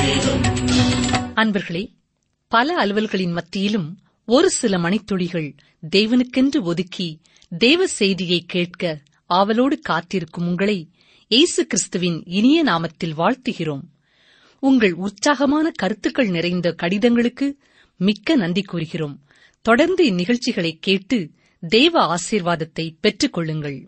அன்பர்களே பல அலுவல்களின் மத்தியிலும் ஒரு சில மணித்துளிகள் தேவனுக்கென்று ஒதுக்கி தேவ செய்தியை கேட்க ஆவலோடு காத்திருக்கும் உங்களை இயேசு கிறிஸ்துவின் இனிய நாமத்தில் வாழ்த்துகிறோம் உங்கள் உற்சாகமான கருத்துக்கள் நிறைந்த கடிதங்களுக்கு மிக்க நன்றி கூறுகிறோம் தொடர்ந்து இந்நிகழ்ச்சிகளை கேட்டு தேவ ஆசீர்வாதத்தை பெற்றுக் கொள்ளுங்கள்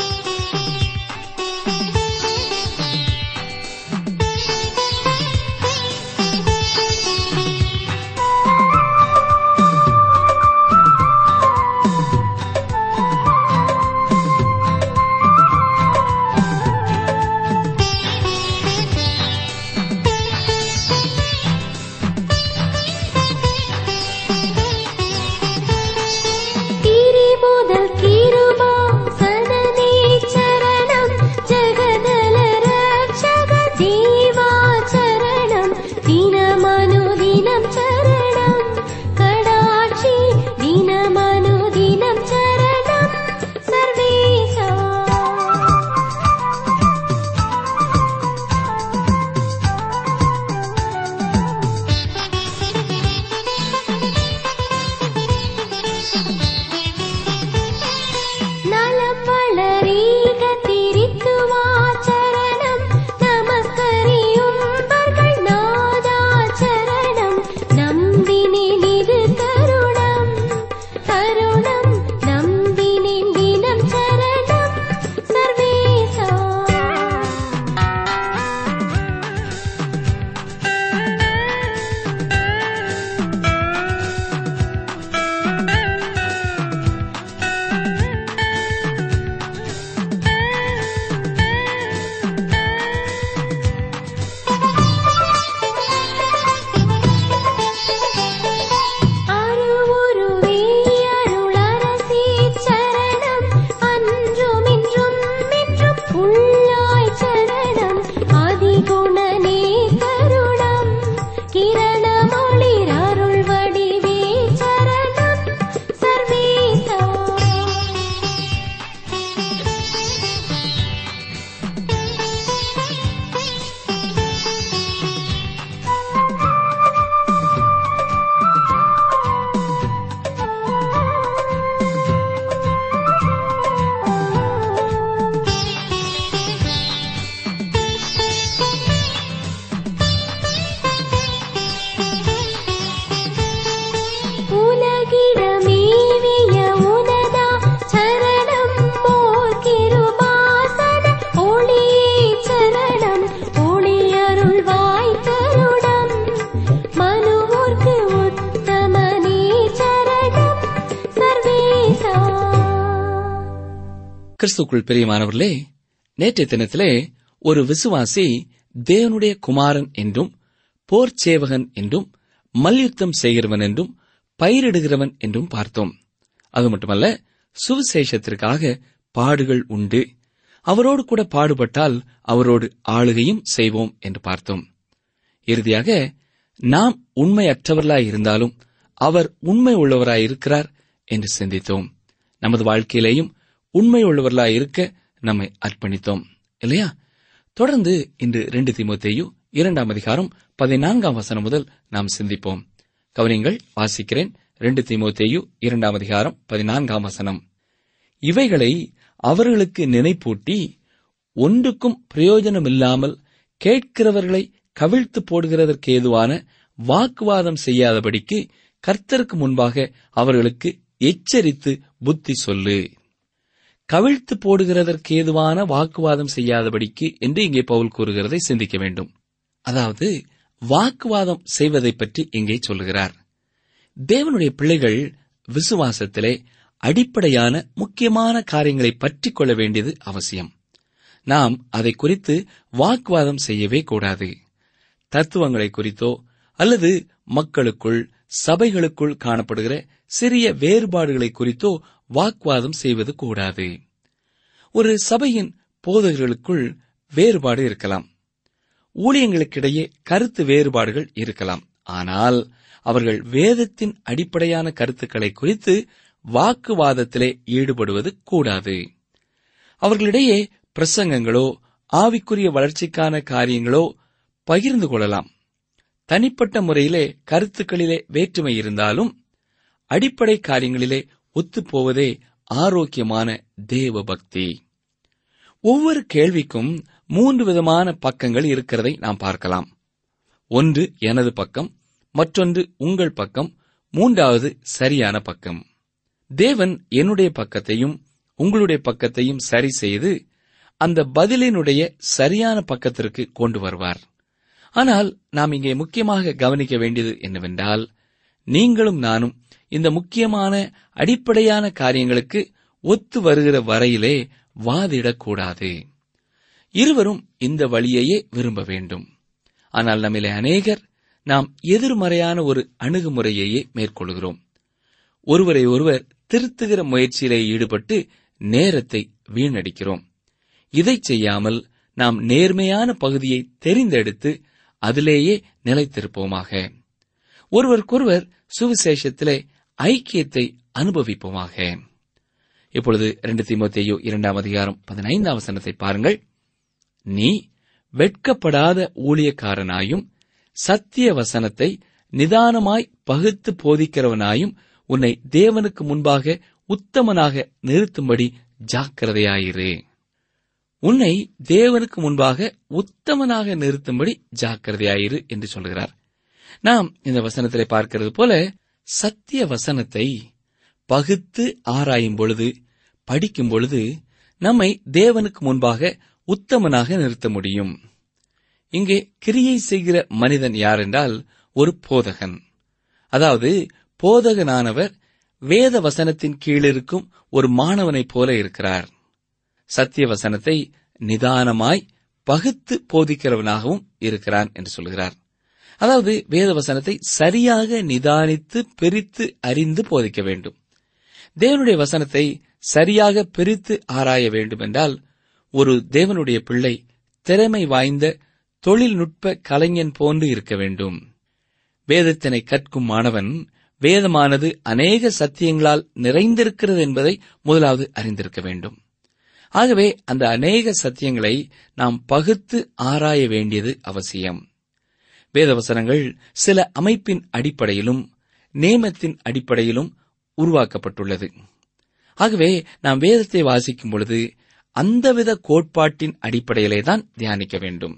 திரி முதல் கிருபா சனனே சரணம் ஜெகதல ரட்சக தேவா சரணம் தினமனுதினம் சரணம் கடாட்சி தினமனுதினம் சரணம் சர்வேசா நலம் வளரீக திரித்துவா சரணம் நமஸ்கரியும்பர்கள் நாதா சரணம் நம்பினேன் இது தருணம் தருணம் நம்பினேன் தினம் சரணம் சர்வேசா அருவுருவே அருளரசி சரணம் அன்றும் இன்றும் என்றும் உள்ளாய் சரணம் அதிகுணனே கருணம் கிரணமொளிர் அருள் வடிவே சரணம் சர்வேசா உலகிடமேவிய உனதா சரணம் மோர் கிருபாசன ஒளியே சரணம் ஒளியருள்வாய் கருணம் மனுவோர்க்கு உத்தமனே சரணம் சர்வேசா கிறிஸ்துக்குள் பிரியமானவர்களே நேற்றைய தினத்திலே ஒரு விசுவாசி தேவனுடைய குமாரன் என்றும் போர் சேவகன் என்றும் மல்யுத்தம் செய்கிறவன் என்றும் பயிரிடுகிறவன் என்றும் பார்த்தோம் அது மட்டுமல்ல சுவிசேஷத்திற்காக பாடுகள் உண்டு அவரோடு கூட பாடுபட்டால் அவரோடு ஆளுகையும் செய்வோம் என்று பார்த்தோம் இறுதியாக நாம் உண்மையற்றவர்களாய் இருந்தாலும் அவர் உண்மை உள்ளவராய் இருக்கிறார் என்று சிந்தித்தோம் நமது வாழ்க்கையிலேயும் உண்மை உள்ளவர்களாய் இருக்க நம்மை அர்ப்பணித்தோம் இல்லையா தொடர்ந்து இன்று ரெண்டு தீமோத்தேயு இரண்டாம் அதிகாரம் பதினான்காம் வசனம் முதல் நாம் சிந்திப்போம் கவனிங்கள் வாசிக்கிறேன் ரெண்டு தீமோத்தேயு இரண்டாம் அதிகாரம் பதினான்காம் வசனம் இவைகளை அவர்களுக்கு நினைப்பூட்டி ஒன்றுக்கும் பிரயோஜனமில்லாமல் கேட்கிறவர்களை கவிழ்த்து போடுகிறதற்கு ஏதுவான வாக்குவாதம் செய்யாதபடிக்கு கர்த்தருக்கு முன்பாக அவர்களுக்கு எச்சரித்து புத்தி சொல்லு கவிழ்த்து போடுகிறதற்கு ஏதுவான வாக்குவாதம் செய்யாதபடிக்கு என்று இங்கே பவுல் கூறுகிறதை சிந்திக்க வேண்டும் அதாவது வாக்குவாதம் செய்வதை பற்றி இங்கே சொல்லுகிறார் தேவனுடைய பிள்ளைகள் விசுவாசத்திலே அடிப்படையான முக்கியமான காரியங்களை பற்றிக் கொள்ள வேண்டியது அவசியம் நாம் அதை குறித்து வாக்குவாதம் செய்யவே கூடாது தத்துவங்களை குறித்தோ அல்லது மக்களுக்குள் சபைகளுக்குள் காணப்படுகிற சிறிய வேறுபாடுகளை குறித்தோ வாக்குவாதம் செய்வது கூடாது ஒரு சபையின் போதகர்களுக்குள் வேறுபாடு இருக்கலாம் ஊழியங்களுக்கிடையே கருத்து வேறுபாடுகள் இருக்கலாம் ஆனால் அவர்கள் வேதத்தின் அடிப்படையான கருத்துக்களை குறித்து வாக்குவாதத்திலே ஈடுபடுவது கூடாது அவர்களிடையே பிரசங்கங்களோ ஆவிக்குரிய வளர்ச்சிக்கான காரியங்களோ பகிர்ந்து கொள்ளலாம் தனிப்பட்ட முறையிலே கருத்துக்களிலே வேற்றுமை இருந்தாலும் அடிப்படை காரியங்களிலே ஒத்துப்போவதே ஆரோக்கியமான தேவ பக்தி ஒவ்வொரு கேள்விக்கும் மூன்று விதமான பக்கங்கள் இருக்கிறதை நாம் பார்க்கலாம் ஒன்று எனது பக்கம் மற்றொன்று உங்கள் பக்கம் மூன்றாவது சரியான பக்கம் தேவன் என்னுடைய பக்கத்தையும் உங்களுடைய பக்கத்தையும் சரி செய்து அந்த பதிலினுடைய சரியான பக்கத்திற்கு கொண்டு வருவார் ஆனால் நாம் இங்கே முக்கியமாக கவனிக்க வேண்டியது என்னவென்றால் நீங்களும் நானும் இந்த முக்கியமான அடிப்படையான காரியங்களுக்கு ஒத்து வருகிற வரையிலே வாதிடக்கூடாது இருவரும் இந்த வழியையே விரும்ப வேண்டும் ஆனால் நம்மிலே அநேகர் நாம் எதிர்மறையான ஒரு அணுகுமுறையையே மேற்கொள்கிறோம் ஒருவரை ஒருவர் திருத்துகிற முயற்சியிலே ஈடுபட்டு நேரத்தை வீணடிக்கிறோம் இதைச் செய்யாமல் நாம் நேர்மையான பகுதியை தெரிந்தெடுத்து அதிலேயே நிலைத்திருப்போமாக ஒருவருக்கொருவர் சுவிசேஷத்திலே ஐக்கியத்தை அனுபவிப்போமாக இப்பொழுது இரண்டு தீமோத்தேயு இரண்டாம் அதிகாரம் பதினைந்தாம் வசனத்தை பாருங்கள் நீ வெட்கப்படாத ஊழியக்காரனாயும் சத்திய வசனத்தை நிதானமாய் பகுத்து போதிக்கிறவனாயும் உன்னை தேவனுக்கு முன்பாக உத்தமனாக நிறுத்தும்படி ஜாக்கிரதையாயிரு உன்னை தேவனுக்கு முன்பாக உத்தமனாக நிறுத்தும்படி ஜாக்கிரதையாயிரு என்று சொல்கிறார் நாம் இந்த வசனத்திலே பார்க்கிறது போல சத்திய வசனத்தை பகுத்து ஆராயும் பொழுது படிக்கும் பொழுது நம்மை தேவனுக்கு முன்பாக உத்தமனாக நிறுத்த முடியும் இங்கே கிரியை செய்கிற மனிதன் யார் என்றால் ஒரு போதகன் அதாவது போதகனானவர் வேத வசனத்தின் கீழிருக்கும் ஒரு மாணவனைப் போல இருக்கிறார் சத்திய வசனத்தை நிதானமாய் பகுத்து போதிக்கிறவனாகவும் இருக்கிறான் என்று சொல்கிறார் அதாவது வேத வசனத்தை சரியாக நிதானித்து பிரித்து அறிந்து போதிக்க வேண்டும் தேவனுடைய வசனத்தை சரியாக பிரித்து ஆராய வேண்டும் என்றால் ஒரு தேவனுடைய பிள்ளை திறமை வாய்ந்த தொழில்நுட்ப கலைஞன் போன்று இருக்க வேண்டும் வேதத்தினை கற்கும் மாணவன் வேதமானது அநேக சத்தியங்களால் நிறைந்திருக்கிறது என்பதை முதலாவது அறிந்திருக்க வேண்டும் ஆகவே அந்த அநேக சத்தியங்களை நாம் பகுத்து ஆராய வேண்டியது அவசியம் வேதவசனங்கள் சில அமைப்பின் அடிப்படையிலும் நேமத்தின் அடிப்படையிலும் உருவாக்கப்பட்டுள்ளது ஆகவே நாம் வேதத்தை வாசிக்கும் பொழுது அந்தவித கோட்பாட்டின் அடிப்படையிலே தான் தியானிக்க வேண்டும்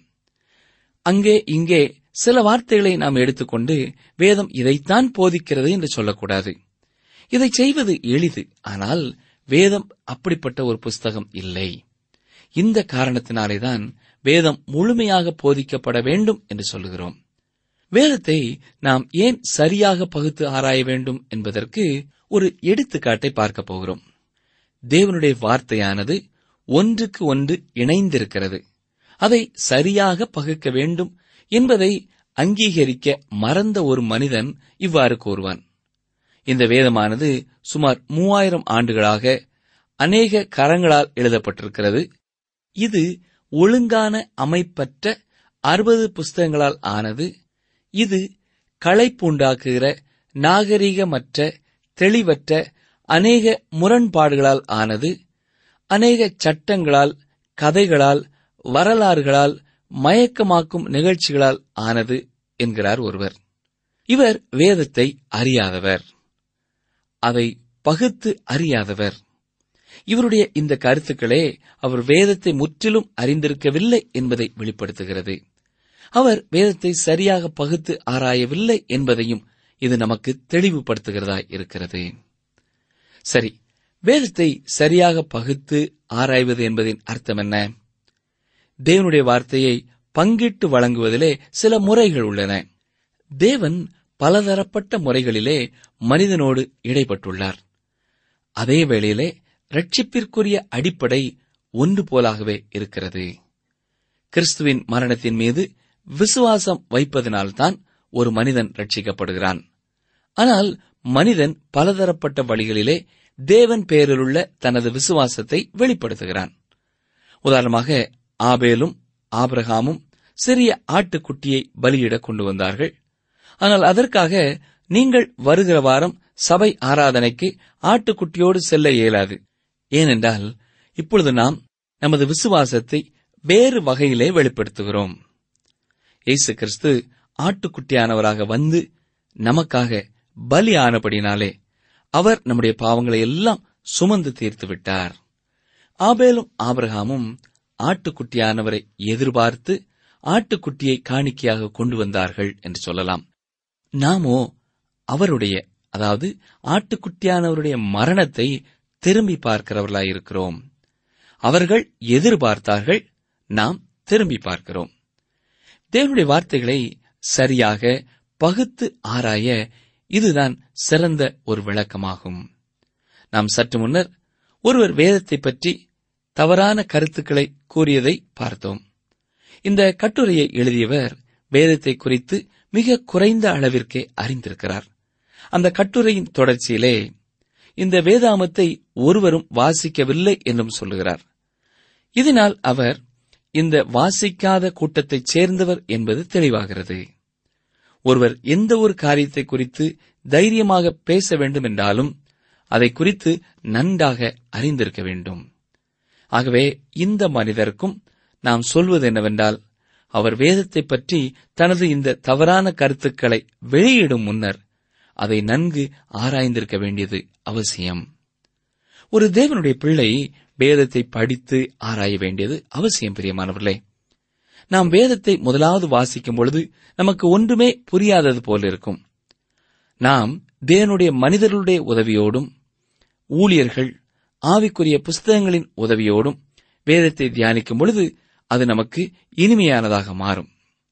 அங்கே இங்கே சில வார்த்தைகளை நாம் எடுத்துக்கொண்டு வேதம் இதைத்தான் போதிக்கிறது என்று சொல்லக்கூடாது இதை செய்வது எளிது ஆனால் வேதம் அப்படிப்பட்ட ஒரு புஸ்தகம் இல்லை இந்த காரணத்தினாலேதான் வேதம் முழுமையாக போதிக்கப்பட வேண்டும் என்று சொல்லுகிறோம் வேதத்தை நாம் ஏன் சரியாக பகுத்து ஆராய வேண்டும் என்பதற்கு ஒரு எடுத்துக்காட்டை பார்க்க போகிறோம் தேவனுடைய வார்த்தையானது ஒன்றுக்கு ஒன்று இணைந்திருக்கிறது அதை சரியாக பகுக்க வேண்டும் என்பதை அங்கீகரிக்க மறந்த ஒரு மனிதன் இவ்வாறு கூறுவான் இந்த வேதமானது சுமார் மூவாயிரம் ஆண்டுகளாக அநேக கரங்களால் எழுதப்பட்டிருக்கிறது இது ஒழுங்கான அமைப்பற்ற அறுபது புஸ்தகங்களால் ஆனது இது களைப்புண்டாக்குகிற நாகரிகமற்ற தெளிவற்ற அநேக முரண்பாடுகளால் ஆனது அநேக சட்டங்களால் கதைகளால் வரலாறுகளால் மயக்கமாக்கும் நிகழ்ச்சிகளால் ஆனது என்கிறார் ஒருவர் இவர் வேதத்தை அறியாதவர் அதை பகுத்து அறியாதவர் இவருடைய இந்த கருத்துக்களே அவர் வேதத்தை முற்றிலும் அறிந்திருக்கவில்லை என்பதை வெளிப்படுத்துகிறது அவர் வேதத்தை சரியாக பகுத்து ஆராயவில்லை என்பதையும் இது நமக்கு தெளிவுபடுத்துகிறதாய் இருக்கிறது சரி வேதத்தை சரியாக பகுத்து ஆராய்வது என்பதின் அர்த்தம் என்ன தேவனுடைய வார்த்தையை பங்கிட்டு வழங்குவதிலே சில முறைகள் உள்ளன தேவன் பலதரப்பட்ட முறைகளிலே மனிதனோடு இடைப்பட்டுள்ளார் அதே வேளையிலே ரட்சிப்பிற்குரிய அடிப்படை ஒன்று போலாகவே இருக்கிறது கிறிஸ்துவின் மரணத்தின் மீது விசுவாசம் வைப்பதனால்தான் ஒரு மனிதன் ரட்சிக்கப்படுகிறான் ஆனால் மனிதன் பலதரப்பட்ட வழிகளிலே தேவன் பேரிலுள்ள தனது விசுவாசத்தை வெளிப்படுத்துகிறான் உதாரணமாக ஆபேலும் ஆபிரகாமும் சிறிய ஆட்டுக்குட்டியை பலியிட கொண்டு வந்தார்கள் ஆனால் அதற்காக நீங்கள் வருகிற வாரம் சபை ஆராதனைக்கு ஆட்டுக்குட்டியோடு செல்ல இயலாது ஏனென்றால் இப்பொழுது நாம் நமது விசுவாசத்தை வேறு வகையிலே வெளிப்படுத்துகிறோம் இயேசு கிறிஸ்து ஆட்டுக்குட்டியானவராக வந்து நமக்காக பலி ஆனபடினாலே அவர் நம்முடைய பாவங்களை எல்லாம் சுமந்து தீர்த்து விட்டார் ஆபேலும் ஆபிரகாமும் ஆட்டுக்குட்டியானவரை எதிர்பார்த்து ஆட்டுக்குட்டியை காணிக்கையாக கொண்டு வந்தார்கள் என்று சொல்லலாம் நாமோ அவருடைய அதாவது ஆட்டுக்குட்டியானவருடைய மரணத்தை திரும்பி பார்க்கிறவர்களாயிருக்கிறோம் அவர்கள் எதிர்பார்த்தார்கள் நாம் திரும்பி பார்க்கிறோம் தேவனுடைய வார்த்தைகளை சரியாக பகுத்து ஆராய இதுதான் சிறந்த ஒரு விளக்கமாகும் நாம் சற்று முன்னர் ஒருவர் வேதத்தை பற்றி தவறான கருத்துக்களை கூறியதை பார்த்தோம் இந்த கட்டுரையை எழுதியவர் வேதத்தை குறித்து மிக குறைந்த அளவிற்கே அறிந்திருக்கிறார் அந்த கட்டுரையின் தொடர்ச்சியிலே இந்த வேதாமத்தை ஒருவரும் வாசிக்கவில்லை என்றும் சொல்லுகிறார் இதனால் அவர் இந்த வாசிக்காத கூட்டத்தைச் சேர்ந்தவர் என்பது தெளிவாகிறது ஒருவர் எந்த ஒரு காரியத்தை குறித்து தைரியமாக பேச வேண்டும் என்றாலும் அதை குறித்து நன்றாக அறிந்திருக்க வேண்டும் ஆகவே இந்த மனிதருக்கும் நாம் சொல்வது என்னவென்றால் அவர் வேதத்தை பற்றி தனது இந்த தவறான கருத்துக்களை வெளியிடும் முன்னர் அதை நன்கு ஆராய்ந்திருக்க வேண்டியது அவசியம் ஒரு தேவனுடைய பிள்ளை வேதத்தை படித்து ஆராய வேண்டியது அவசியம் பிரியமானவர்களே நாம் வேதத்தை முதலாவது வாசிக்கும் பொழுது நமக்கு ஒன்றுமே புரியாதது போல இருக்கும் நாம் தேவனுடைய மனிதர்களுடைய உதவியோடும் ஊழியர்கள் ஆவிக்குரிய புஸ்தகங்களின் உதவியோடும் வேதத்தை தியானிக்கும் பொழுது அது நமக்கு இனிமையானதாக மாறும்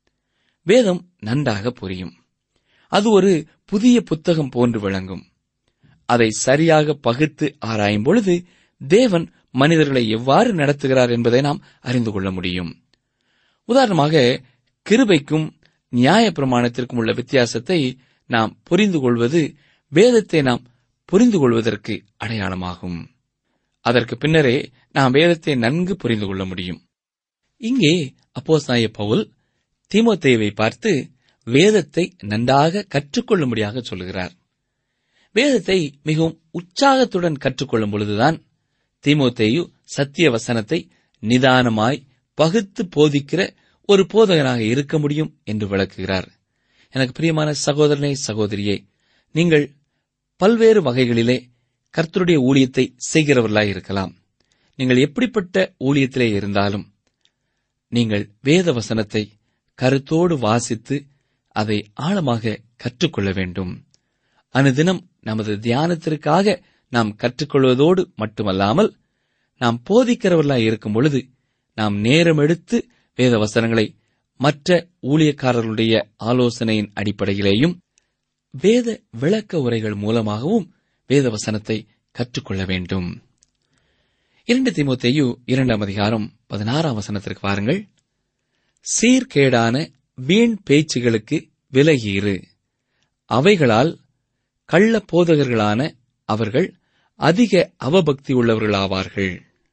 வேதம் நன்றாக புரியும் அது ஒரு புதிய புத்தகம் போன்று விளங்கும் அதை சரியாக பகுத்து ஆராயும் பொழுது தேவன் மனிதர்களை எவ்வாறு நடத்துகிறார் என்பதை நாம் அறிந்து கொள்ள முடியும் உதாரணமாக கிருபைக்கும் நியாய பிரமாணத்திற்கும் உள்ள வித்தியாசத்தை நாம் புரிந்து கொள்வது வேதத்தை நாம் புரிந்து கொள்வதற்கு அடையாளமாகும் அதற்கு பின்னரே நாம் வேதத்தை நன்கு புரிந்து கொள்ள முடியும் இங்கே அப்போஸ்தாய பவுல் தீமோத்தேவை பார்த்து வேதத்தை நன்றாக கற்றுக்கொள்ளும்படியாக சொல்கிறார் வேதத்தை மிகவும் உற்சாகத்துடன் கற்றுக்கொள்ளும் பொழுதுதான் தீமோத்தேயு சத்திய வசனத்தை நிதானமாய் பகுத்து போதிக்கிற ஒரு போதகனாக இருக்க முடியும் என்று விளக்குகிறார் எனக்கு பிரியமான சகோதரனே சகோதரியே நீங்கள் பல்வேறு வகைகளிலே கர்த்தருடைய ஊழியத்தை செய்கிறவர்களாய் இருக்கலாம் நீங்கள் எப்படிப்பட்ட ஊழியத்திலே இருந்தாலும் நீங்கள் வேத வசனத்தை கருத்தோடு வாசித்து அதை ஆழமாக கற்றுக்கொள்ள வேண்டும் அனுதினம் நமது தியானத்திற்காக நாம் கற்றுக்கொள்வதோடு மட்டுமல்லாமல் நாம் போதிக்கிறவர்களாய் இருக்கும் பொழுது நாம் நேரம் எடுத்து வேத வசனங்களை மற்ற ஊழியக்காரர்களுடைய ஆலோசனையின் அடிப்படையிலேயும் வேத விளக்க உரைகள் மூலமாகவும் வேத வசனத்தை கற்றுக்கொள்ள வேண்டும் இரண்டு தீமோத்தேயு இரண்டாம் அதிகாரம் பதினாறாம் வசனத்திற்கு வாருங்கள் சீர்கேடான வீண் பேச்சுகளுக்கு விலகியிரு அவைகளால் கள்ள போதகர்களான அவர்கள் அதிக அவபக்தி உள்ளவர்களாவார்கள்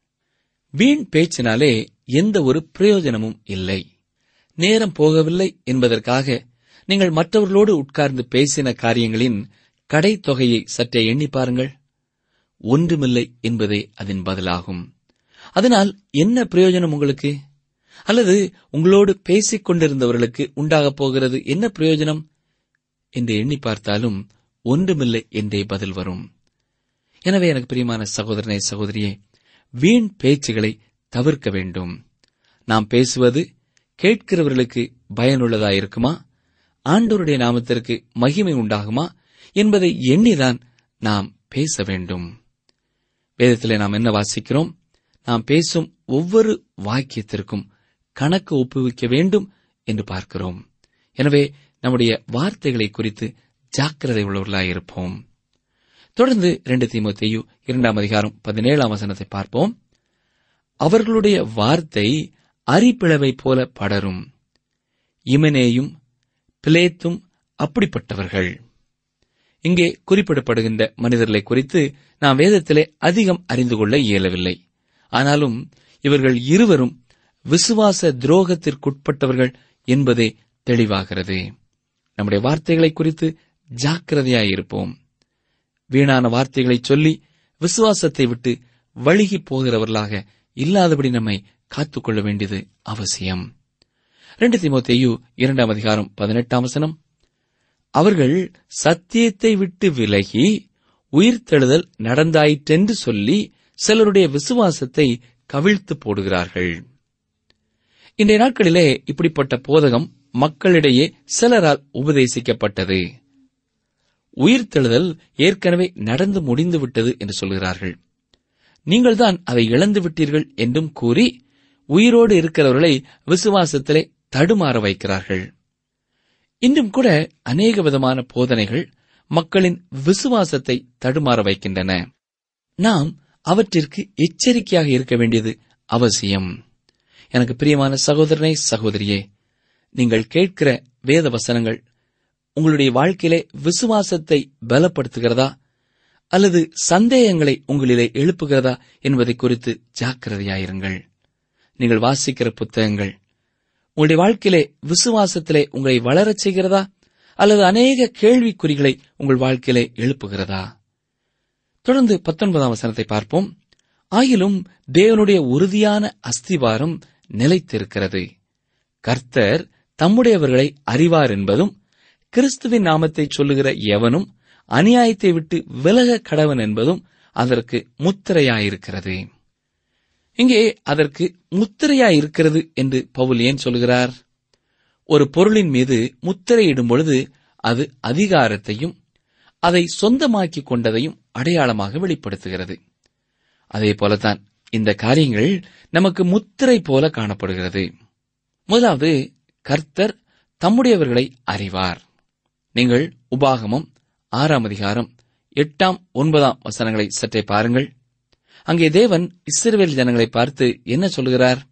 வீண் பேச்சினாலே எந்த ஒரு பிரயோஜனமும் இல்லை நேரம் போகவில்லை என்பதற்காக நீங்கள் மற்றவர்களோடு உட்கார்ந்து பேசின காரியங்களின் கடைத்தொகையை சற்றே எண்ணி பாருங்கள் ஒன்றுமில்லை என்பதே அதன் பதிலாகும் அதனால் என்ன பிரயோஜனம் உங்களுக்கு அல்லது உங்களோடு பேசிக் கொண்டிருந்தவர்களுக்கு உண்டாகப் போகிறது என்ன பிரயோஜனம் என்று எண்ணி பார்த்தாலும் ஒன்றுமில்லை என்றே பதில் வரும் எனவே எனக்கு பிரியமான சகோதரனே சகோதரியே வீண் பேச்சுகளை தவிர்க்க வேண்டும் நாம் பேசுவது கேட்கிறவர்களுக்கு பயனுள்ளதாயிருக்குமா ஆண்டோருடைய நாமத்திற்கு மகிமை உண்டாகுமா என்பதை எண்ணிதான் நாம் பேச வேண்டும் வேதத்திலே நாம் என்ன வாசிக்கிறோம் நாம் பேசும் ஒவ்வொரு வாக்கியத்திற்கும் கணக்கு ஒப்புவிக்க வேண்டும் என்று பார்க்கிறோம் எனவே நம்முடைய வார்த்தைகளை குறித்து ஜாக்கிரதை உள்ளவர்களாயிருப்போம் தொடர்ந்து இரண்டு தீமோத்தேயு இரண்டாம் அதிகாரம் பதினேழாம் வசனத்தை பார்ப்போம் அவர்களுடைய வார்த்தை அரிப்பிளவை போல படரும் இமனேயும் பிளேத்தும் அப்படிப்பட்டவர்கள் இங்கே குறிப்பிடப்படுகின்ற மனிதர்களை குறித்து நாம் வேதத்திலே அதிகம் அறிந்து கொள்ள இயலவில்லை ஆனாலும் இவர்கள் இருவரும் விசுவாச துரோகத்திற்குட்பட்டவர்கள் என்பதே தெளிவாகிறது நம்முடைய வார்த்தைகளை குறித்து ஜாக்கிரதையாயிருப்போம் வீணான வார்த்தைகளை சொல்லி விசுவாசத்தை விட்டு வழுகி போகிறவர்களாக இல்லாதபடி நம்மை காத்துக்கொள்ள வேண்டியது அவசியம் ரெண்டு திமுத்தேயு இரண்டாம் அதிகாரம் பதினெட்டாம் வசனம் அவர்கள் சத்தியத்தை விட்டு விலகி உயிர்த்தெழுதல் நடந்தாயிற்றென்று சொல்லி சிலருடைய விசுவாசத்தை கவிழ்த்து போடுகிறார்கள் இன்றைய நாட்களிலே இப்படிப்பட்ட போதகம் மக்களிடையே சிலரால் உபதேசிக்கப்பட்டது உயிர்த்தெழுதல் ஏற்கனவே நடந்து முடிந்து விட்டது என்று சொல்கிறார்கள் நீங்கள்தான் அதை இழந்து விட்டீர்கள் என்றும் கூறி உயிரோடு இருக்கிறவர்களை விசுவாசத்திலே தடுமாற வைக்கிறார்கள் இன்றும் கூட அநேக விதமான போதனைகள் மக்களின் விசுவாசத்தை தடுமாற வைக்கின்றன நாம் அவற்றிற்கு எச்சரிக்கையாக இருக்க வேண்டியது அவசியம் எனக்கு பிரியமான சகோதரனே சகோதரியே நீங்கள் கேட்கிற வேத வசனங்கள் உங்களுடைய வாழ்க்கையிலே விசுவாசத்தை பலப்படுத்துகிறதா அல்லது சந்தேகங்களை உங்களிலே எழுப்புகிறதா என்பதை குறித்து ஜாக்கிரதையாயிருங்கள் நீங்கள் வாசிக்கிற புத்தகங்கள் உங்களுடைய வாழ்க்கையிலே விசுவாசத்திலே உங்களை வளரச் செய்கிறதா அல்லது அநேக கேள்விக்குறிகளை உங்கள் வாழ்க்கையிலே எழுப்புகிறதா தொடர்ந்து பத்தொன்பதாம் வசனத்தை பார்ப்போம் ஆயிலும் தேவனுடைய உறுதியான அஸ்திவாரம் நிலைத்திருக்கிறது கர்த்தர் தம்முடையவர்களை அறிவார் என்பதும் கிறிஸ்துவின் நாமத்தை சொல்லுகிற எவனும் அநியாயத்தை விட்டு விலக கடவன் என்பதும் அதற்கு முத்திரையாயிருக்கிறது இங்கே அதற்கு முத்திரையாயிருக்கிறது என்று பவுல் ஏன் சொல்கிறார் ஒரு பொருளின் மீது முத்திரையிடும் பொழுது அது அதிகாரத்தையும் அதை சொந்தமாக்கிக் கொண்டதையும் அடையாளமாக வெளிப்படுத்துகிறது அதே போலத்தான் இந்த காரியங்கள் நமக்கு முத்திரை போல காணப்படுகிறது முதலாவது கர்த்தர் தம்முடையவர்களை அறிவார் நீங்கள் உபாகமம் ஆறாம் அதிகாரம் எட்டாம் ஒன்பதாம் வசனங்களை சற்றே பாருங்கள் அங்கே தேவன் இஸ்ரவேல் ஜனங்களை பார்த்து என்ன சொல்கிறார்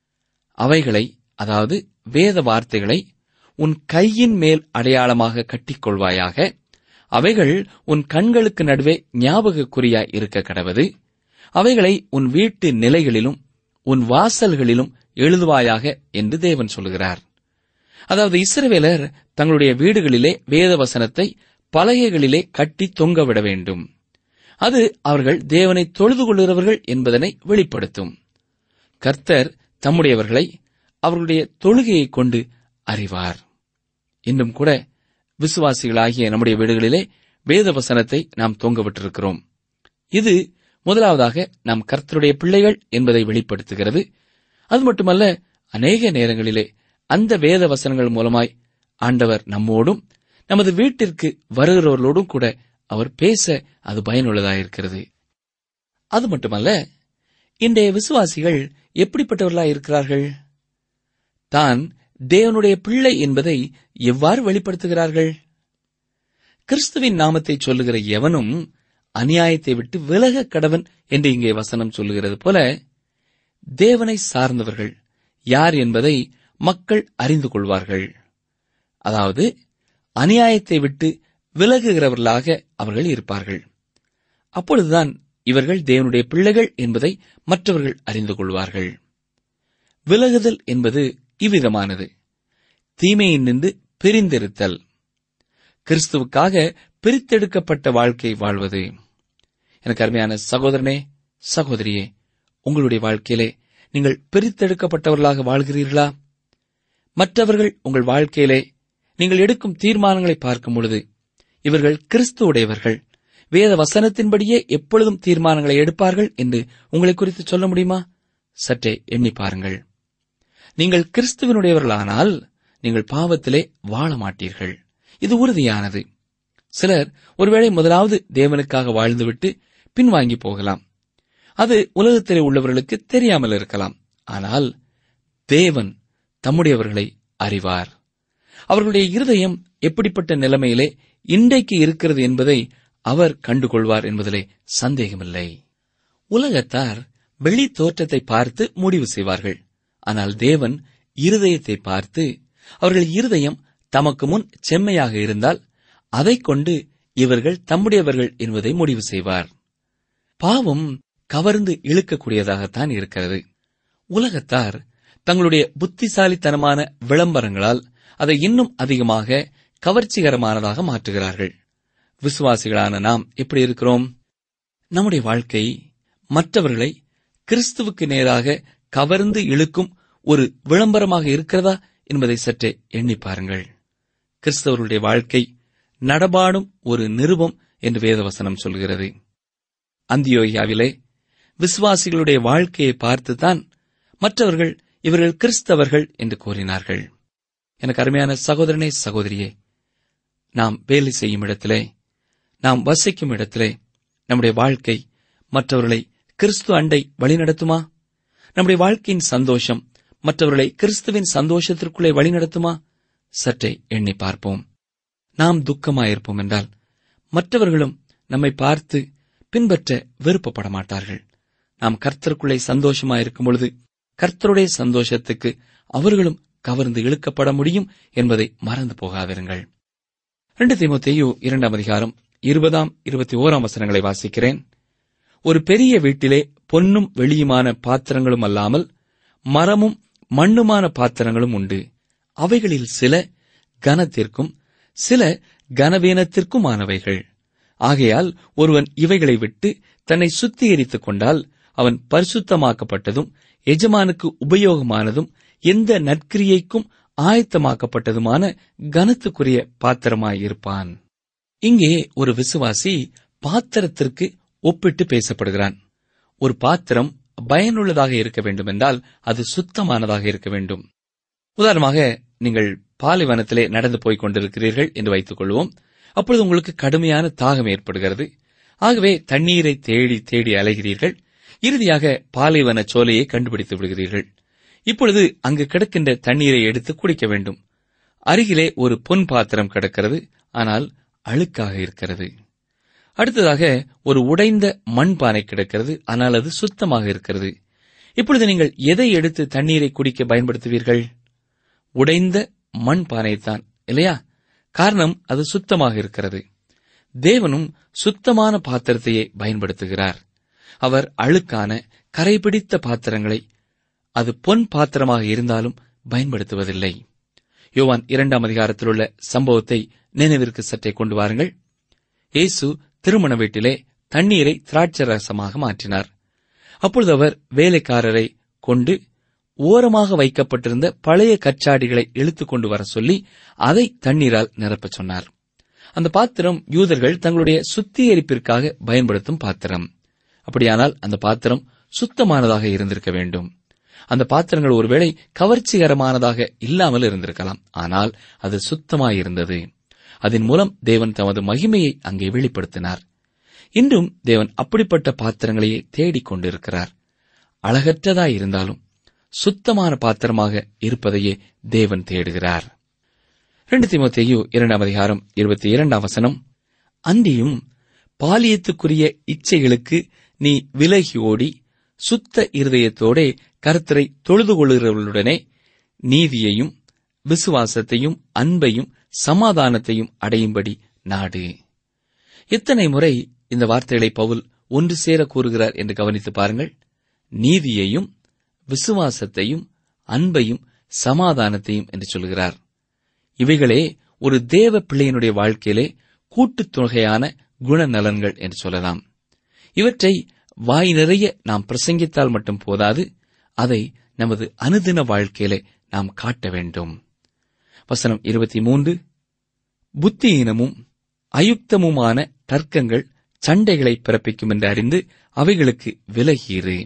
அவைகளை அதாவது வேத வார்த்தைகளை உன் கையின் மேல் அடையாளமாக கட்டிக்கொள்வாயாக அவைகள் உன் கண்களுக்கு நடுவே ஞாபக குறியாய் இருக்க கடவது அவைகளை உன் வீட்டு நிலைகளிலும் உன் வாசல்களிலும் எழுதுவாயாக என்று தேவன் சொல்கிறார் அதாவது இஸ்ரவேலர் தங்களுடைய வீடுகளிலே வேத வசனத்தை பலகைகளிலே கட்டி தொங்கவிட வேண்டும் அது அவர்கள் தேவனை தொழுது கொள்கிறவர்கள் என்பதனை வெளிப்படுத்தும் கர்த்தர் தம்முடையவர்களை அவர்களுடைய தொழுகையைக் கொண்டு அறிவார் இன்னும் கூட விசுவாசிகளாகிய நம்முடைய வீடுகளிலே வேத வசனத்தை நாம் தொங்கவிட்டிருக்கிறோம் இது முதலாவதாக நாம் கர்த்தருடைய பிள்ளைகள் என்பதை வெளிப்படுத்துகிறது அது மட்டுமல்ல அநேக நேரங்களிலே அந்த வேத வசனங்கள் மூலமாய் ஆண்டவர் நம்மோடும் நமது வீட்டிற்கு வருகிறவர்களோடும் கூட அவர் பேச அது பயனுள்ளதாயிருக்கிறது அது மட்டுமல்ல இன்றைய விசுவாசிகள் எப்படிப்பட்டவர்களாய் இருக்கிறார்கள் தான் தேவனுடைய பிள்ளை என்பதை எவ்வாறு வெளிப்படுத்துகிறார்கள் கிறிஸ்துவின் நாமத்தை சொல்லுகிற எவனும் அநியாயத்தை விட்டு விலக கடவன் என்று இங்கே வசனம் சொல்லுகிறது போல தேவனை சார்ந்தவர்கள் யார் என்பதை மக்கள் அறிந்து கொள்வார்கள் அதாவது அநியாயத்தை விட்டு விலகுகிறவர்களாக அவர்கள் இருப்பார்கள் அப்பொழுதுதான் இவர்கள் தேவனுடைய பிள்ளைகள் என்பதை மற்றவர்கள் அறிந்து கொள்வார்கள் விலகுதல் என்பது இவ்விதமானது தீமையின் நின்று பிரிந்திருத்தல் கிறிஸ்துவுக்காக பிரித்தெடுக்கப்பட்ட வாழ்க்கை வாழ்வது எனக்கு அருமையான சகோதரனே சகோதரியே உங்களுடைய வாழ்க்கையிலே நீங்கள் பிரித்தெடுக்கப்பட்டவர்களாக வாழ்கிறீர்களா மற்றவர்கள் உங்கள் வாழ்க்கையிலே நீங்கள் எடுக்கும் தீர்மானங்களை பார்க்கும் பொழுது இவர்கள் கிறிஸ்துவுடையவர்கள் வேத வசனத்தின்படியே எப்பொழுதும் தீர்மானங்களை எடுப்பார்கள் என்று உங்களை குறித்து சொல்ல முடியுமா சற்றே எண்ணி பாருங்கள் நீங்கள் கிறிஸ்துவனுடையவர்களானால் நீங்கள் பாவத்திலே வாழ மாட்டீர்கள் இது உறுதியானது சிலர் ஒருவேளை முதலாவது தேவனுக்காக வாழ்ந்துவிட்டு பின்வாங்கி போகலாம் அது உலகத்திலே உள்ளவர்களுக்கு தெரியாமல் இருக்கலாம் ஆனால் தேவன் தம்முடையவர்களை அறிவார் அவர்களுடைய இருதயம் எப்படிப்பட்ட நிலைமையிலே இன்றைக்கு இருக்கிறது என்பதை அவர் கண்டுகொள்வார் என்பதிலே சந்தேகமில்லை உலகத்தார் வெளி தோற்றத்தை பார்த்து முடிவு செய்வார்கள் ஆனால் தேவன் இருதயத்தை பார்த்து அவர்கள் இருதயம் தமக்கு முன் செம்மையாக இருந்தால் அதைக் கொண்டு இவர்கள் தம்முடையவர்கள் என்பதை முடிவு செய்வார் பாவம் கவர்ந்து இழுக்கக்கூடியதாகத்தான் இருக்கிறது உலகத்தார் தங்களுடைய புத்திசாலித்தனமான விளம்பரங்களால் அதை இன்னும் அதிகமாக கவர்ச்சிகரமானதாக மாற்றுகிறார்கள் விசுவாசிகளான நாம் எப்படி இருக்கிறோம் நம்முடைய வாழ்க்கை மற்றவர்களை கிறிஸ்துவுக்கு நேராக கவர்ந்து இழுக்கும் ஒரு விளம்பரமாக இருக்கிறதா என்பதை சற்றே எண்ணி பாருங்கள் கிறிஸ்தவர்களுடைய வாழ்க்கை நடபாடும் ஒரு நிருபம் என்று வேதவசனம் சொல்கிறது அந்தியோகியாவிலே விசுவாசிகளுடைய வாழ்க்கையை பார்த்துதான் மற்றவர்கள் இவர்கள் கிறிஸ்தவர்கள் என்று கூறினார்கள் எனக்கு அருமையான சகோதரனே சகோதரியே நாம் வேலை செய்யும் இடத்திலே நாம் வசிக்கும் இடத்திலே நம்முடைய வாழ்க்கை மற்றவர்களை கிறிஸ்து அண்டை வழிநடத்துமா நம்முடைய வாழ்க்கையின் சந்தோஷம் மற்றவர்களை கிறிஸ்துவின் சந்தோஷத்திற்குள்ளே வழிநடத்துமா சற்றே எண்ணி பார்ப்போம் நாம் துக்கமாயிருப்போம் என்றால் மற்றவர்களும் நம்மை பார்த்து பின்பற்ற விருப்பப்பட மாட்டார்கள் நாம் கர்த்தருக்குள்ளே சந்தோஷமாயிருக்கும் பொழுது கர்த்தருடைய சந்தோஷத்துக்கு அவர்களும் கவர்ந்து இழுக்கப்பட முடியும் என்பதை மறந்து போகாதிருங்கள் ரெண்டு தீமோத்தேயு இரண்டாம் அதிகாரம் இருபதாம் இருபத்தி ஓராம் வசனங்களை வாசிக்கிறேன் ஒரு பெரிய வீட்டிலே பொன்னும் வெளியுமான பாத்திரங்களும் அல்லாமல் மரமும் மண்ணுமான பாத்திரங்களும் உண்டு அவைகளில் சில கனத்திற்கும் சில கனவீனத்திற்குமானவைகள் ஆகையால் ஒருவன் இவைகளை விட்டு தன்னை சுத்திகரித்துக் கொண்டால் அவன் பரிசுத்தமாக்கப்பட்டதும் எஜமானுக்கு உபயோகமானதும் எந்த நற்கிரியைக்கும் ஆயத்தமாக்கப்பட்டதுமான கனத்துக்குரிய பாத்திரமாயிருப்பான் இங்கே ஒரு விசுவாசி பாத்திரத்திற்கு ஒப்பிட்டு பேசப்படுகிறான் ஒரு பாத்திரம் பயனுள்ளதாக இருக்க வேண்டும் என்றால் அது சுத்தமானதாக இருக்க வேண்டும் உதாரணமாக நீங்கள் பாலைவனத்திலே நடந்து போய்க் கொண்டிருக்கிறீர்கள் என்று வைத்துக் கொள்வோம் அப்பொழுது உங்களுக்கு கடுமையான தாகம் ஏற்படுகிறது ஆகவே தண்ணீரை தேடி தேடி அலைகிறீர்கள் இறுதியாக பாலைவன சோலையை கண்டுபிடித்து விடுகிறீர்கள் இப்பொழுது அங்கு கிடக்கின்ற தண்ணீரை எடுத்து குடிக்க வேண்டும் அருகிலே ஒரு பொன் பாத்திரம் கிடக்கிறது ஆனால் அழுக்காக இருக்கிறது அடுத்ததாக ஒரு உடைந்த மண்பானை கிடக்கிறது ஆனால் அது சுத்தமாக இருக்கிறது இப்பொழுது நீங்கள் எதை எடுத்து தண்ணீரை குடிக்க பயன்படுத்துவீர்கள் உடைந்த மண் பானைத்தான் இல்லையா காரணம் அது சுத்தமாக இருக்கிறது தேவனும் சுத்தமான பாத்திரத்தையே பயன்படுத்துகிறார் அவர் அழுக்கான கரைபிடித்த பாத்திரங்களை அது பொன் பாத்திரமாக இருந்தாலும் பயன்படுத்துவதில்லை யோவான் இரண்டாம் அதிகாரத்தில் உள்ள சம்பவத்தை நினைவிற்கு சற்றே கொண்டு வாருங்கள் இயேசு திருமண வீட்டிலே தண்ணீரை திராட்சை ரசமாக மாற்றினார் அப்பொழுது அவர் வேலைக்காரரை கொண்டு ஓரமாக வைக்கப்பட்டிருந்த பழைய கச்சாடிகளை இழுத்துக் கொண்டு வர சொல்லி அதை தண்ணீரால் நிரப்பச் சொன்னார் அந்த பாத்திரம் யூதர்கள் தங்களுடைய சுத்திகரிப்பிற்காக பயன்படுத்தும் பாத்திரம் அப்படியானால் அந்த பாத்திரம் சுத்தமானதாக இருந்திருக்க வேண்டும் அந்த பாத்திரங்கள் ஒருவேளை கவர்ச்சிகரமானதாக இல்லாமல் இருந்திருக்கலாம் ஆனால் அது சுத்தமாயிருந்தது அதன் மூலம் தேவன் தமது மகிமையை அங்கே வெளிப்படுத்தினார் இன்றும் தேவன் அப்படிப்பட்ட பாத்திரங்களையே தேடிக் கொண்டிருக்கிறார் அழகற்றதாய் இருந்தாலும் சுத்தமான பாத்திரமாக இருப்பதையே தேவன் தேடுகிறார் ரெண்டு திமுத்தையு இரண்டாம் அதிகாரம் இருபத்தி இரண்டாம் வசனம் அன்றியும் பாலியத்துக்குரிய இச்சைகளுக்கு நீ விலகி ஓடி சுத்த இருதயத்தோடே கர்த்தரை தொழுது கொள்கிறவர்களுடனே நீதியையும் விசுவாசத்தையும் அன்பையும் சமாதானத்தையும் அடையும்படி நாடு எத்தனை முறை இந்த வார்த்தைகளை பவுல் ஒன்று சேர கூறுகிறார் என்று கவனித்து பாருங்கள் நீதியையும் விசுவாசத்தையும் அன்பையும் சமாதானத்தையும் என்று சொல்கிறார் இவைகளே ஒரு தேவ பிள்ளையினுடைய வாழ்க்கையிலே கூட்டுத் தொகையான குணநலன்கள் என்று சொல்லலாம் இவற்றை வாய் நிறைய நாம் பிரசங்கித்தால் மட்டும் போதாது அதை நமது அனுதின வாழ்க்கையிலே நாம் காட்ட வேண்டும் வசனம் இருபத்தி மூன்று புத்தியீனமும் அயுக்தமுமான தர்க்கங்கள் சண்டைகளை பிறப்பிக்கும் என்று அறிந்து அவைகளுக்கு விலகீரு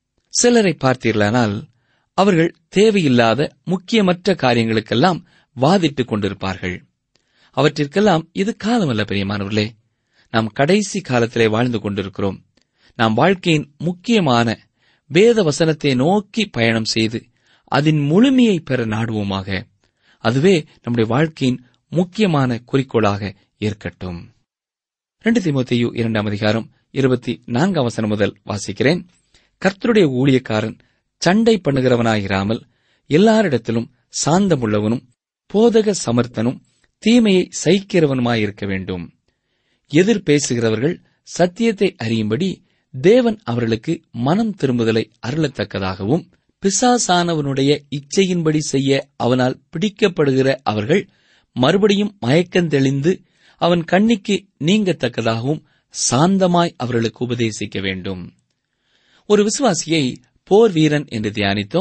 சிலரை பார்த்தீர்களானால் அவர்கள் தேவையில்லாத முக்கியமற்ற காரியங்களுக்கெல்லாம் வாதிட்டுக் கொண்டிருப்பார்கள் அவற்றிற்கெல்லாம் இது காலமல்ல பிரியமானவர்களே நாம் கடைசி காலத்திலே வாழ்ந்து கொண்டிருக்கிறோம் நாம் வாழ்க்கையின் முக்கியமான வேத வசனத்தை நோக்கி பயணம் செய்து அதன் முழுமையை பெற நாடுவோமாக அதுவே நம்முடைய வாழ்க்கையின் முக்கியமான குறிக்கோளாக இருக்கட்டும் ரெண்டு திமுத்தையு இரண்டாம் அதிகாரம் இருபத்தி நான்காம் வசனம் முதல் வாசிக்கிறேன் கர்த்தருடைய ஊழியக்காரன் சண்டை பண்ணுகிறவனாயிராமல் எல்லாரிடத்திலும் சாந்தமுள்ளவனும் போதக சமர்த்தனும் தீமையை சகிக்கிறவனுமாயிருக்க வேண்டும் எதிர் பேசுகிறவர்கள் சத்தியத்தை அறியும்படி தேவன் அவர்களுக்கு மனம் திரும்புதலை அருளத்தக்கதாகவும் பிசாசானவனுடைய இச்சையின்படி செய்ய அவனால் பிடிக்கப்படுகிற அவர்கள் மறுபடியும் மயக்கந்தெளிந்து அவன் கண்ணிக்கு நீங்கத்தக்கதாகவும் சாந்தமாய் அவர்களுக்கு உபதேசிக்க வேண்டும் ஒரு விசுவாசியை போர் வீரன் என்று தியானித்தோம்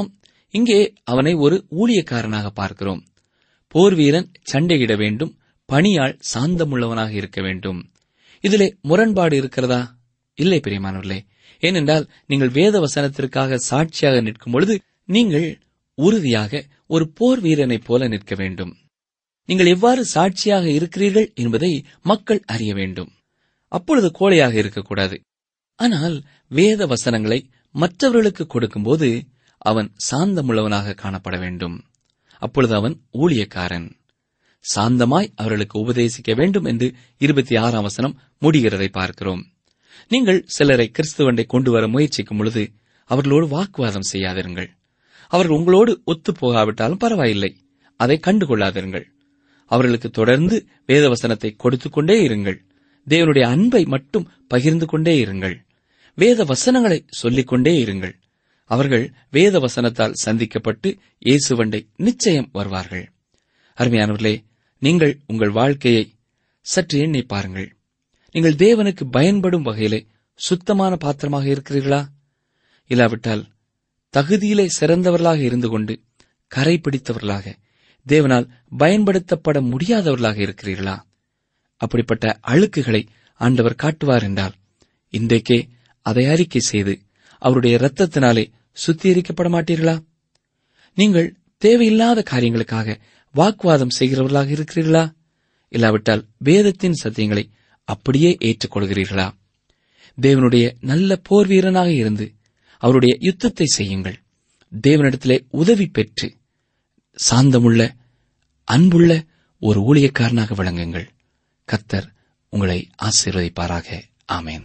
இங்கே அவனை ஒரு ஊழியக்காரனாக பார்க்கிறோம் போர் வீரன் சண்டையிட வேண்டும் பணியாள் சாந்தமுள்ளவனாக இருக்க வேண்டும் இதிலே முரண்பாடு இருக்கிறதா இல்லை பிரியமானவர்களே ஏனென்றால் நீங்கள் வேத வசனத்திற்காக சாட்சியாக நிற்கும் பொழுது நீங்கள் உறுதியாக ஒரு போர் வீரனைப் போல நிற்க வேண்டும் நீங்கள் எவ்வாறு சாட்சியாக இருக்கிறீர்கள் என்பதை மக்கள் அறிய வேண்டும் அப்பொழுது கோழையாக இருக்கக்கூடாது ஆனால் வேத வசனங்களை மற்றவர்களுக்கு கொடுக்கும்போது அவன் சாந்தமுள்ளவனாக காணப்பட வேண்டும் அப்பொழுது அவன் ஊழியக்காரன் சாந்தமாய் அவர்களுக்கு உபதேசிக்க வேண்டும் என்று இருபத்தி ஆறாம் வசனம் முடிகிறதை பார்க்கிறோம் நீங்கள் சிலரை கிறிஸ்துவண்டை கொண்டு வர முயற்சிக்கும் பொழுது அவர்களோடு வாக்குவாதம் செய்யாதிருங்கள் அவர்கள் உங்களோடு ஒத்துப் போகாவிட்டாலும் பரவாயில்லை அதை கண்டுகொள்ளாதிருங்கள் அவர்களுக்கு தொடர்ந்து வேதவசனத்தை கொடுத்துக் கொண்டே இருங்கள் தேவனுடைய அன்பை மட்டும் பகிர்ந்து கொண்டே இருங்கள் வேத வசனங்களை சொல்லிக் கொண்டே இருங்கள் அவர்கள் வேத வசனத்தால் சந்திக்கப்பட்டு இயேசுவண்டை நிச்சயம் வருவார்கள் அருமையானவர்களே நீங்கள் உங்கள் வாழ்க்கையை சற்று எண்ணி பாருங்கள் நீங்கள் தேவனுக்கு பயன்படும் வகையிலே சுத்தமான பாத்திரமாக இருக்கிறீர்களா இல்லாவிட்டால் தகுதியிலே சிறந்தவர்களாக இருந்து கொண்டு கரை பிடித்தவர்களாக தேவனால் பயன்படுத்தப்பட முடியாதவர்களாக இருக்கிறீர்களா அப்படிப்பட்ட அழுக்குகளை ஆண்டவர் காட்டுவார் என்றால் இன்றைக்கே அதை அறிக்கை செய்து அவருடைய இரத்தத்தினாலே சுத்திகரிக்கப்பட மாட்டீர்களா நீங்கள் தேவையில்லாத காரியங்களுக்காக வாக்குவாதம் செய்கிறவர்களாக இருக்கிறீர்களா இல்லாவிட்டால் வேதத்தின் சத்தியங்களை அப்படியே ஏற்றுக்கொள்கிறீர்களா தேவனுடைய நல்ல போர் வீரனாக இருந்து அவருடைய யுத்தத்தை செய்யுங்கள் தேவனிடத்திலே உதவி பெற்று சாந்தமுள்ள அன்புள்ள ஒரு ஊழியக்காரனாக விளங்குங்கள் கத்தர் உங்களை ஆசீர்வதிப்பாராக ஆமேன்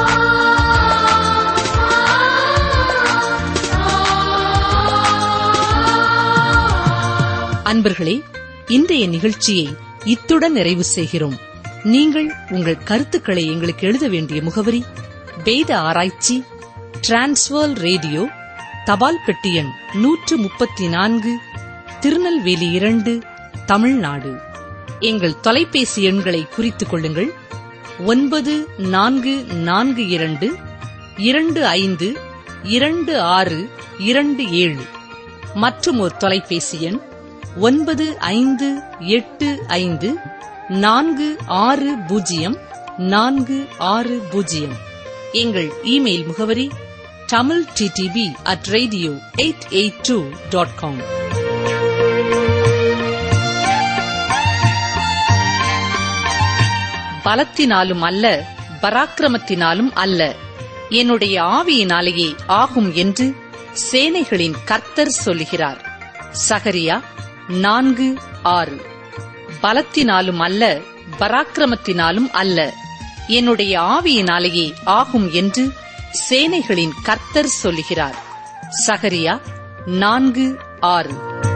அன்பர்களே இன்றைய நிகழ்ச்சியை இத்துடன் நிறைவு செய்கிறோம் நீங்கள் உங்கள் கருத்துக்களை எங்களுக்கு எழுத வேண்டிய முகவரி வேத ஆராய்ச்சி டிரான்ஸ்வர் ரேடியோ தபால் பெட்டி எண் நூற்று முப்பத்தி நான்கு திருநெல்வேலி இரண்டு தமிழ்நாடு எங்கள் தொலைபேசி எண்களை குறித்துக் கொள்ளுங்கள் ஒன்பது நான்கு நான்கு இரண்டு இரண்டு ஐந்து இரண்டு ஆறு இரண்டு ஏழு மற்றும் ஒரு தொலைபேசி எண் ஒன்பது ஐந்து எட்டு ஐந்து நான்கு ஆறு பூஜ்ஜியம் நான்கு ஆறு பூஜ்ஜியம் எங்கள் இமெயில் முகவரி Tamil DTP at radio eight eight two dot com பலத்தினாலும் அல்ல பராக்கிரமத்தினாலும் அல்ல என்னுடைய ஆவியினாலேயே ஆகும் என்று சேனைகளின் கர்த்தர் சொல்லுகிறார் சகரியா நான்கு ஆறு பலத்தினாலும் அல்ல பராக்கிரமத்தினாலும் அல்ல என்னுடைய ஆவியினாலேயே ஆகும் என்று சேனைகளின் கர்த்தர் சொல்லுகிறார் சகரியா நான்கு ஆறு